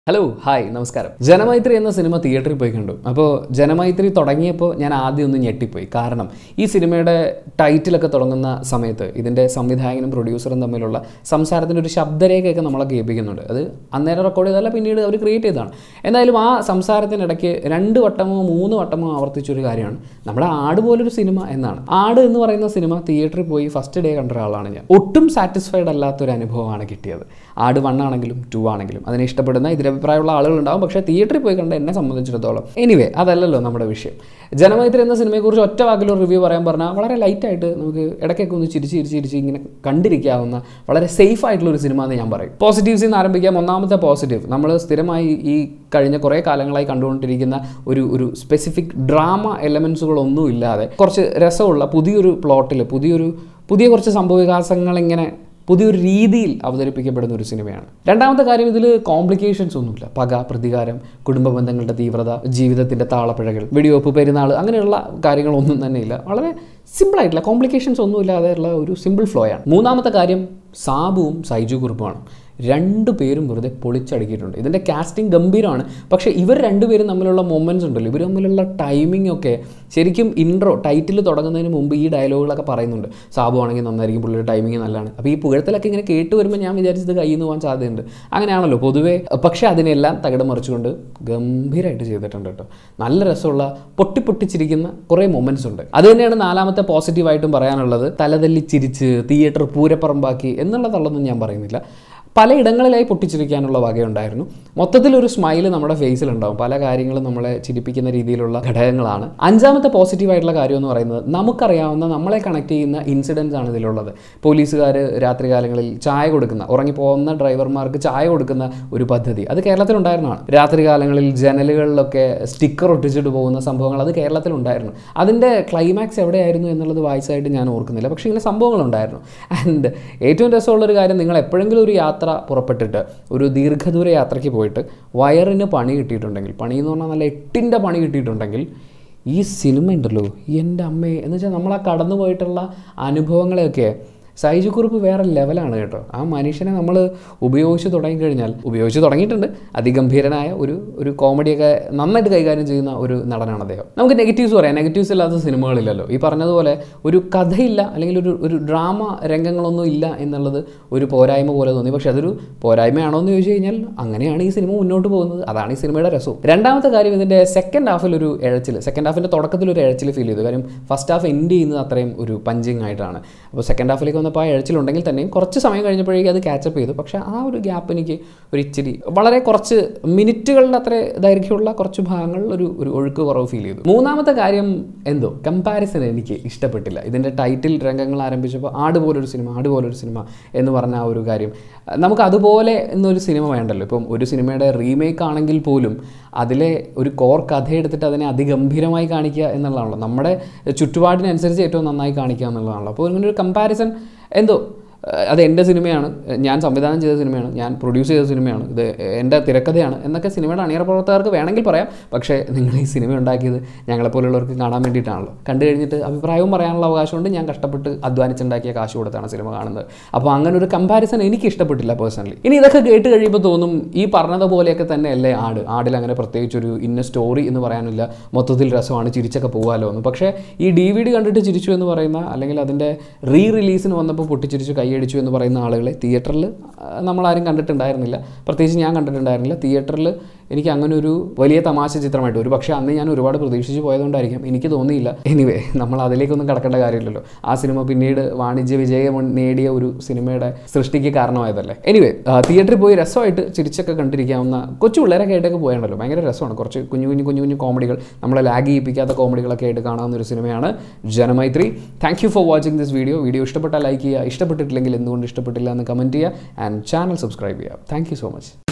hello hi നമസ്കാരം ജനമൈത്രി എന്ന cinema തിയേറ്ററിൽ പോയി കണ്ടു അപ്പോൾ ജനമൈത്രി തുടങ്ങിയപ്പോൾ ഞാൻ ആദ്യം ഒന്ന് ഞെട്ടിപ്പോയി കാരണം ഈ സിനിമയുടെ ടൈറ്റിലൊക്കെ തുടങ്ങുന്ന സമയത്ത് ഇതിൻ്റെ സംവിധായകനും പ്രൊഡ്യൂസറും തമ്മിലുള്ള സംസാരത്തിൻ്റെ ഒരു ശബ്ദരേഖയൊക്കെ നമ്മളെ കേൾപ്പിക്കുന്നുണ്ട് അത് അന്നേരം റെക്കോർഡ് ചെയ്തല്ല പിന്നീട് അവർ ക്രിയേറ്റ് ചെയ്തതാണ് എന്തായാലും ആ സംസാരത്തിനിടയ്ക്ക് രണ്ട് വട്ടമോ മൂന്ന് വട്ടമോ ആവർത്തിച്ചൊരു കാര്യമാണ് നമ്മുടെ ആട് പോലൊരു സിനിമ എന്നാണ് ആട് എന്ന് പറയുന്ന സിനിമ തിയേറ്ററിൽ പോയി ഫസ്റ്റ് ഡേ കണ്ട ഒരാളാണ് ഞാൻ ഒട്ടും സാറ്റിസ്ഫൈഡ് അല്ലാത്തൊരു അനുഭവമാണ് കിട്ടിയത് ആട് വൺ ആണെങ്കിലും ടു ആണെങ്കിലും അതിനെ ഇഷ്ടപ്പെടുന്ന ഇതിലഭിപ്രായമുള്ള ആളുകളുണ്ടാവും പക്ഷേ തിയേറ്ററിൽ പോയി കണ്ട എന്നെ സംബന്ധിച്ചിടത്തോളം എനിവേ അതല്ലല്ലോ നമ്മുടെ വിഷയം ജനമൈത്രി എന്ന സിനിമയെക്കുറിച്ച് ഒറ്റ വാക്കിലൊരു റിവ്യൂ പറയാൻ പറഞ്ഞാൽ വളരെ ലൈറ്റായിട്ട് നമുക്ക് ഇടയ്ക്കൊക്കെ ഒന്ന് ചിരിച്ച് ചിരിച്ച് ചിരിച്ച് ഇങ്ങനെ കണ്ടിരിക്കാവുന്ന വളരെ സേഫ് ആയിട്ടുള്ള ഒരു സിനിമ എന്ന് ഞാൻ പറയും പോസിറ്റീവ്സിൽ നിന്ന് ആരംഭിക്കാം ഒന്നാമത്തെ പോസിറ്റീവ് നമ്മൾ സ്ഥിരമായി ഈ കഴിഞ്ഞ കുറേ കാലങ്ങളായി കണ്ടുകൊണ്ടിരിക്കുന്ന ഒരു ഒരു സ്പെസിഫിക് ഡ്രാമ എലമെൻസുകളൊന്നും ഇല്ലാതെ കുറച്ച് രസമുള്ള പുതിയൊരു പ്ലോട്ടിൽ പുതിയൊരു പുതിയ കുറച്ച് സംഭവവികാസങ്ങൾ ഇങ്ങനെ പുതിയൊരു രീതിയിൽ അവതരിപ്പിക്കപ്പെടുന്ന ഒരു സിനിമയാണ് രണ്ടാമത്തെ കാര്യം ഇതിൽ കോംപ്ലിക്കേഷൻസ് ഒന്നുമില്ല പക പ്രതികാരം കുടുംബ ബന്ധങ്ങളുടെ തീവ്രത ജീവിതത്തിൻ്റെ താളപ്പിഴകൾ വെടിവെപ്പ് പെരുന്നാൾ അങ്ങനെയുള്ള കാര്യങ്ങളൊന്നും തന്നെ ഇല്ല വളരെ സിമ്പിളായിട്ടുള്ള കോംപ്ലിക്കേഷൻസ് ഒന്നുമില്ലാതെയുള്ള ഒരു സിമ്പിൾ ഫ്ലോ ആണ് മൂന്നാമത്തെ കാര്യം സാബുവും സൈജു കുറുപ്പുമാണ് രണ്ടു പേരും വെറുതെ പൊളിച്ചടുക്കിയിട്ടുണ്ട് ഇതിൻ്റെ കാസ്റ്റിംഗ് ഗംഭീരമാണ് പക്ഷേ ഇവർ രണ്ടുപേരും തമ്മിലുള്ള മൊമെൻറ്റ്സ് ഉണ്ടല്ലോ ഇവർ തമ്മിലുള്ള ടൈമിംഗ് ഒക്കെ ശരിക്കും ഇൻട്രോ ടൈറ്റിൽ തുടങ്ങുന്നതിന് മുമ്പ് ഈ ഡയലോഗുകളൊക്കെ പറയുന്നുണ്ട് സാബു ആണെങ്കിൽ നന്നായിരിക്കും പുള്ളിയുടെ ടൈമിംഗ് നല്ലതാണ് അപ്പോൾ ഈ പുകഴത്തിലൊക്കെ ഇങ്ങനെ കേട്ട് വരുമ്പോൾ ഞാൻ വിചാരിച്ചത് കയ്യിൽ നിന്ന് പോകാൻ സാധ്യതയുണ്ട് അങ്ങനെയാണല്ലോ പൊതുവേ പക്ഷേ അതിനെല്ലാം തകിടം മറിച്ചുകൊണ്ട് ഗംഭീരമായിട്ട് ചെയ്തിട്ടുണ്ട് കേട്ടോ നല്ല രസമുള്ള പൊട്ടിപ്പൊട്ടിച്ചിരിക്കുന്ന കുറേ മൊമെൻറ്റ്സ് ഉണ്ട് അത് തന്നെയാണ് നാലാമത്തെ പോസിറ്റീവായിട്ടും പറയാനുള്ളത് തലതല്ലി ചിരിച്ച് തിയേറ്റർ പൂരപ്പറമ്പാക്കി എന്നുള്ളതുള്ളതൊന്നും ഞാൻ പറയുന്നില്ല പലയിടങ്ങളിലായി പൊട്ടിച്ചിരിക്കാനുള്ള വകയുണ്ടായിരുന്നു മൊത്തത്തിലൊരു സ്മൈൽ നമ്മുടെ ഫേസിൽ ഉണ്ടാവും പല കാര്യങ്ങളും നമ്മളെ ചിരിപ്പിക്കുന്ന രീതിയിലുള്ള ഘടകങ്ങളാണ് അഞ്ചാമത്തെ പോസിറ്റീവായിട്ടുള്ള കാര്യം എന്ന് പറയുന്നത് നമുക്കറിയാവുന്ന നമ്മളെ കണക്ട് ചെയ്യുന്ന ഇൻസിഡൻസ് ആണ് ഇതിലുള്ളത് പോലീസുകാർ രാത്രികാലങ്ങളിൽ ചായ കൊടുക്കുന്ന ഉറങ്ങിപ്പോകുന്ന ഡ്രൈവർമാർക്ക് ചായ കൊടുക്കുന്ന ഒരു പദ്ധതി അത് കേരളത്തിലുണ്ടായിരുന്നതാണ് രാത്രികാലങ്ങളിൽ ജനലുകളിലൊക്കെ സ്റ്റിക്കർ ഒട്ടിച്ചിട്ട് പോകുന്ന സംഭവങ്ങൾ അത് കേരളത്തിലുണ്ടായിരുന്നു അതിൻ്റെ ക്ലൈമാക്സ് എവിടെയായിരുന്നു എന്നുള്ളത് വായിച്ചായിട്ട് ഞാൻ ഓർക്കുന്നില്ല പക്ഷേ ഇങ്ങനെ സംഭവങ്ങളുണ്ടായിരുന്നു ആൻഡ് ഏറ്റവും രസമുള്ളൊരു കാര്യം നിങ്ങൾ എപ്പോഴെങ്കിലും ഒരു യാത്ര പുറപ്പെട്ടിട്ട് ഒരു ദീർഘദൂര യാത്രയ്ക്ക് പോയിട്ട് വയറിന് പണി കിട്ടിയിട്ടുണ്ടെങ്കിൽ പണി എന്ന് പറഞ്ഞാൽ നല്ല എട്ടിൻ്റെ പണി കിട്ടിയിട്ടുണ്ടെങ്കിൽ ഈ സിനിമ ഉണ്ടല്ലോ എൻ്റെ അമ്മേ എന്ന് വെച്ചാൽ നമ്മൾ ആ കടന്നു പോയിട്ടുള്ള അനുഭവങ്ങളെയൊക്കെ സൈജു കുറിപ്പ് വേറെ ലെവലാണ് കേട്ടോ ആ മനുഷ്യനെ നമ്മൾ ഉപയോഗിച്ച് തുടങ്ങിക്കഴിഞ്ഞാൽ ഉപയോഗിച്ച് തുടങ്ങിയിട്ടുണ്ട് അതിഗംഭീരനായ ഒരു ഒരു കോമഡിയൊക്കെ നന്നായിട്ട് കൈകാര്യം ചെയ്യുന്ന ഒരു നടനാണ് അദ്ദേഹം നമുക്ക് നെഗറ്റീവ്സ് പറയാം നെഗറ്റീവ്സ് ഇല്ലാത്ത സിനിമകളില്ലല്ലോ ഈ പറഞ്ഞതുപോലെ ഒരു കഥയില്ല അല്ലെങ്കിൽ ഒരു ഒരു ഡ്രാമ രംഗങ്ങളൊന്നും ഇല്ല എന്നുള്ളത് ഒരു പോരായ്മ പോലെ തോന്നി പക്ഷെ അതൊരു പോരായ്മയാണോ എന്ന് ചോദിച്ചു കഴിഞ്ഞാൽ അങ്ങനെയാണ് ഈ സിനിമ മുന്നോട്ട് പോകുന്നത് അതാണ് ഈ സിനിമയുടെ രസവും രണ്ടാമത്തെ കാര്യം ഇതിൻ്റെ സെക്കൻഡ് ഹാഫിൽ ഒരു എഴച്ചിൽ സെക്കൻഡ് ഹാഫിൻ്റെ തുടക്കത്തിൽ ഒരു എഴച്ചിൽ ഫീൽ ചെയ്തു കാര്യം ഫസ്റ്റ് ഹാഫ് എൻഡ് ചെയ്യുന്നത് അത്രയും ഒരു പഞ്ചിങ് ആയിട്ടാണ് അപ്പോൾ സെക്കൻഡ് ഹാഫിലേക്ക് വന്നപ്പോൾ ആ എഴച്ചിലുണ്ടെങ്കിൽ തന്നെയും കുറച്ച് സമയം കഴിഞ്ഞപ്പോഴേക്കും അത് ക്യാച്ചപ്പ് ചെയ്തു പക്ഷേ ആ ഒരു ഗ്യാപ്പ് എനിക്ക് ഒരു ഇച്ചിരി വളരെ കുറച്ച് മിനിറ്റുകളുടെ അത്ര ദൈർഘ്യമുള്ള കുറച്ച് ഭാഗങ്ങളിൽ ഒരു ഒരു ഒഴുക്ക് കുറവ് ഫീൽ ചെയ്തു മൂന്നാമത്തെ കാര്യം എന്തോ കമ്പാരിസൺ എനിക്ക് ഇഷ്ടപ്പെട്ടില്ല ഇതിൻ്റെ ടൈറ്റിൽ രംഗങ്ങൾ ആരംഭിച്ചപ്പോൾ ആട് പോലൊരു സിനിമ ആട് പോലൊരു സിനിമ എന്ന് പറഞ്ഞ ആ ഒരു കാര്യം നമുക്ക് അതുപോലെ എന്നൊരു സിനിമ വേണ്ടല്ലോ ഇപ്പം ഒരു സിനിമയുടെ റീമേക്ക് ആണെങ്കിൽ പോലും അതിലെ ഒരു കോർ കഥ എടുത്തിട്ട് അതിനെ അതിഗംഭീരമായി കാണിക്കുക എന്നുള്ളതാണല്ലോ നമ്മുടെ ചുറ്റുപാടിനനുസരിച്ച് ഏറ്റവും നന്നായി കാണിക്കുക എന്നുള്ളതാണല്ലോ അപ്പോൾ ഇങ്ങനെ ഒരു കമ്പാരിസൺ എന്തോ അത് എൻ്റെ സിനിമയാണ് ഞാൻ സംവിധാനം ചെയ്ത സിനിമയാണ് ഞാൻ പ്രൊഡ്യൂസ് ചെയ്ത സിനിമയാണ് ഇത് എൻ്റെ തിരക്കഥയാണ് എന്നൊക്കെ സിനിമയുടെ അണിയറ പ്രവർത്തകർക്ക് വേണമെങ്കിൽ പറയാം പക്ഷേ നിങ്ങൾ ഈ സിനിമ ഉണ്ടാക്കിയത് ഞങ്ങളെപ്പോലുള്ളവർക്ക് കാണാൻ വേണ്ടിയിട്ടാണല്ലോ കണ്ടു കഴിഞ്ഞിട്ട് അഭിപ്രായവും പറയാനുള്ള അവകാശമുണ്ട് ഞാൻ കഷ്ടപ്പെട്ട് അധ്വാനിച്ചുണ്ടാക്കിയ കാശ് കൊടുത്താണ് സിനിമ കാണുന്നത് അപ്പോൾ അങ്ങനെ ഒരു കമ്പാരിസൺ എനിക്ക് ഇഷ്ടപ്പെട്ടില്ല പേഴ്സണലി ഇനി ഇതൊക്കെ കേട്ട് കഴിയുമ്പോൾ തോന്നും ഈ പറഞ്ഞതുപോലെയൊക്കെ തന്നെയല്ലേ ആട് ആടിൽ അങ്ങനെ പ്രത്യേകിച്ച് ഒരു ഇന്ന സ്റ്റോറി എന്ന് പറയാനില്ല മൊത്തത്തിൽ രസമാണ് ചിരിച്ചൊക്കെ പോകാമല്ലോ എന്ന് പക്ഷേ ഈ ഡി വി ഡി കണ്ടിട്ട് ചിരിച്ചു എന്ന് പറയുന്ന അല്ലെങ്കിൽ അതിൻ്റെ റീ റിലീസിന് വന്നപ്പോൾ പൊട്ടിച്ചിരിച്ചു കൈയടിച്ചു എന്ന് പറയുന്ന ആളുകളെ തിയേറ്ററിൽ നമ്മളാരും കണ്ടിട്ടുണ്ടായിരുന്നില്ല പ്രത്യേകിച്ച് ഞാൻ കണ്ടിട്ടുണ്ടായിരുന്നില്ല തിയേറ്ററിൽ എനിക്ക് അങ്ങനെ ഒരു വലിയ തമാശ ചിത്രമായിട്ട് ഒരു പക്ഷേ അന്ന് ഞാൻ ഒരുപാട് പ്രതീക്ഷിച്ച് പോയതുകൊണ്ടായിരിക്കും എനിക്ക് തോന്നിയില്ല എനിവേ നമ്മൾ അതിലേക്കൊന്നും കടക്കേണ്ട കാര്യമില്ലല്ലോ ആ സിനിമ പിന്നീട് വാണിജ്യ വിജയം നേടിയ ഒരു സിനിമയുടെ സൃഷ്ടിക്ക് കാരണമായതല്ലേ എനിവേ തിയേറ്ററിൽ പോയി രസമായിട്ട് ചിരിച്ചൊക്കെ കണ്ടിരിക്കാവുന്ന കൊച്ചു പിള്ളേരൊക്കെ ആയിട്ടൊക്കെ പോയണ്ടല്ലോ ഭയങ്കര രസമാണ് കുറച്ച് കുഞ്ഞു കുഞ്ഞു കുഞ്ഞു കുഞ്ഞു കോമഡികൾ നമ്മളെ ലാഗ് ചെയ്യിപ്പിക്കാത്ത കോമഡികളൊക്കെ ആയിട്ട് കാണാവുന്ന ഒരു സിനിമയാണ് Janamaithri thank you for watching this video video ഇഷ്ടപ്പെട്ടാൽ ലൈക്ക് ചെയ്യുക ഇഷ്ടപ്പെട്ടിട്ടില്ലെങ്കിൽ എന്തുകൊണ്ട് ഇഷ്ടപ്പെട്ടില്ല എന്ന് കമൻറ്റ് ചെയ്യുക ആൻഡ് ചാനൽ സബ്സ്ക്രൈബ് ചെയ്യുക താങ്ക് യു സോ മച്ച്